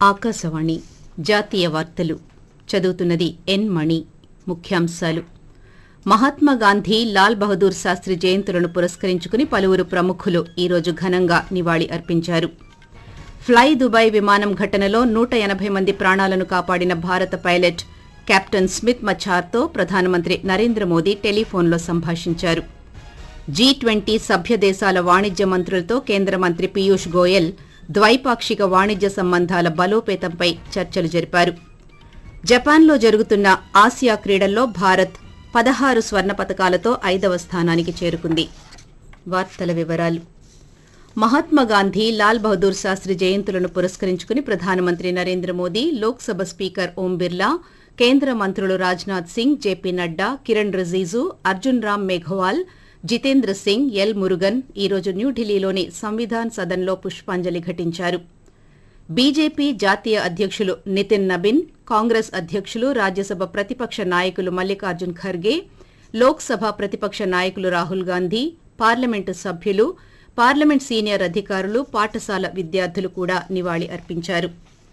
ఆకాశవాణి జాతీయ వార్తలు చదువుతున్నది ఎన్ మణి ముఖ్యాంశాలు మహాత్మా గాంధీ లాల్ బహదూర్ శాస్త్రి జయంతులను పురస్కరించుకుని పలువురు ప్రముఖులు ఈరోజు ఘనంగా నివాళి అర్పించారు ఫ్లై దుబాయ్ విమానం ఘటనలో నూట ఎనభై మంది ప్రాణాలను కాపాడిన భారత పైలట్ కెప్టెన్ స్మిత్ మఛార్తో ప్రధానమంత్రి నరేంద్ర మోదీ టెలిఫోన్లో సంభాషించారు జీ ట్వంటీ సభ్య దేశాల వాణిజ్య మంత్రులతో కేంద్ర మంత్రి పీయూష్ గోయల్ ద్వైపాక్షిక వాణిజ్య సంబంధాల బలోపేతంపై చర్చలు జరిపారు జపాన్లో జరుగుతున్న ఆసియా క్రీడల్లో భారత్ పదహారు స్వర్ణ పతకాలతో ఐదవ స్థానానికి చేరుకుంది వార్తల వివరాలు మహాత్మా గాంధీ లాల్ బహదూర్ శాస్త్రి జయంతులను పురస్కరించుకుని ప్రధానమంత్రి నరేంద్ర మోదీ లోక్సభ స్పీకర్ ఓం బిర్లా కేంద్ర మంత్రులు రాజ్నాథ్ సింగ్ జేపీ నడ్డా కిరణ్ రిజిజు అర్జున్ రామ్ మేఘవాల్ జితేంద్ర సింగ్ ఎల్ మురుగన్ ఈరోజు న్యూఢిల్లీలోని సంవిధాన్ సదన్లో పుష్పాంజలి ఘటించారు బీజేపీ జాతీయ అధ్యకులు నితిన్ నబిన్ కాంగ్రెస్ అధ్యకులు రాజ్యసభ ప్రతిపక్ష నాయకులు మల్లికార్జున్ ఖర్గే లోక్సభ ప్రతిపక్ష నాయకులు రాహుల్ గాంధీ పార్లమెంటు సభ్యులు పార్లమెంట్ సీనియర్ అధికారులు పాఠశాల విద్యార్థులు కూడా నివాళి అర్పించారు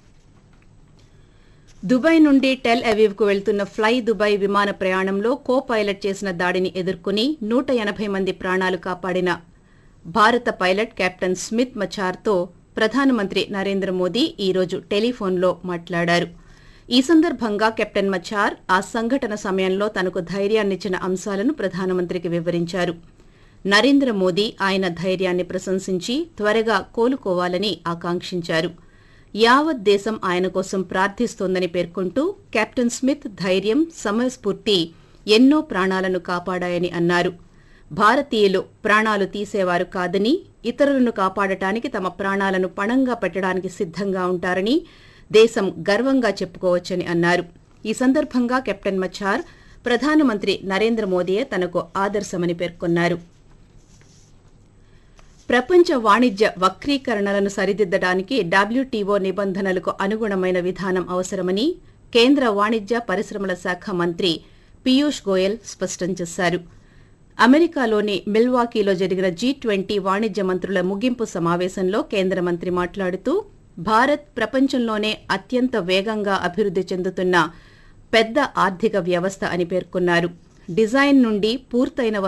దుబాయ్ నుండి టెల్ అవీవ్కు వెళ్తున్న ఫ్లై దుబాయ్ విమాన ప్రయాణంలో కో పైలట్ చేసిన దాడిని ఎదుర్కొని నూట ఎనభై మంది ప్రాణాలు కాపాడిన భారత పైలట్ కెప్టెన్ స్మిత్ మచార్తో ప్రధానమంత్రి నరేంద్ర మోదీ ఈరోజు టెలిఫోన్లో మాట్లాడారు ఈ సందర్భంగా కెప్టెన్ మచార్ ఆ సంఘటన సమయంలో తనకు ధైర్యాన్నిచ్చిన అంశాలను ప్రధానమంత్రికి వివరించారు నరేంద్ర మోదీ ఆయన ధైర్యాన్ని ప్రశంసించి త్వరగా కోలుకోవాలని ఆకాంక్షించారు యావత్ దేశం ఆయన కోసం ప్రార్థిస్తోందని పేర్కొంటూ కెప్టెన్ స్మిత్ ధైర్యం సమయస్ఫూర్తి ఎన్నో ప్రాణాలను కాపాడాయని అన్నారు భారతీయులు ప్రాణాలు తీసేవారు కాదని ఇతరులను కాపాడటానికి తమ ప్రాణాలను పణంగా పెట్టడానికి సిద్ధంగా ఉంటారని దేశం గర్వంగా చెప్పుకోవచ్చని అన్నారు ఈ సందర్భంగా కెప్టెన్ మఛార్ ప్రధానమంత్రి నరేంద్ర మోదీయే తనకు ఆదర్శమని పేర్కొన్నారు ప్రపంచ వాణిజ్య వక్రీకరణలను సరిదిద్దడానికి డబ్ల్యూటీఓ నిబంధనలకు అనుగుణమైన విధానం అవసరమని కేంద్ర వాణిజ్య పరిశ్రమల శాఖ మంత్రి పీయూష్ గోయల్ స్పష్టం చేశారు అమెరికాలోని మిల్వాకీలో జరిగిన జీ ట్వంటీ వాణిజ్య మంత్రుల ముగింపు సమావేశంలో కేంద్ర మంత్రి మాట్లాడుతూ భారత్ ప్రపంచంలోనే అత్యంత వేగంగా అభివృద్ది చెందుతున్న పెద్ద ఆర్థిక వ్యవస్థ అని పేర్కొన్నారు డిజైన్ నుండి పూర్తయిన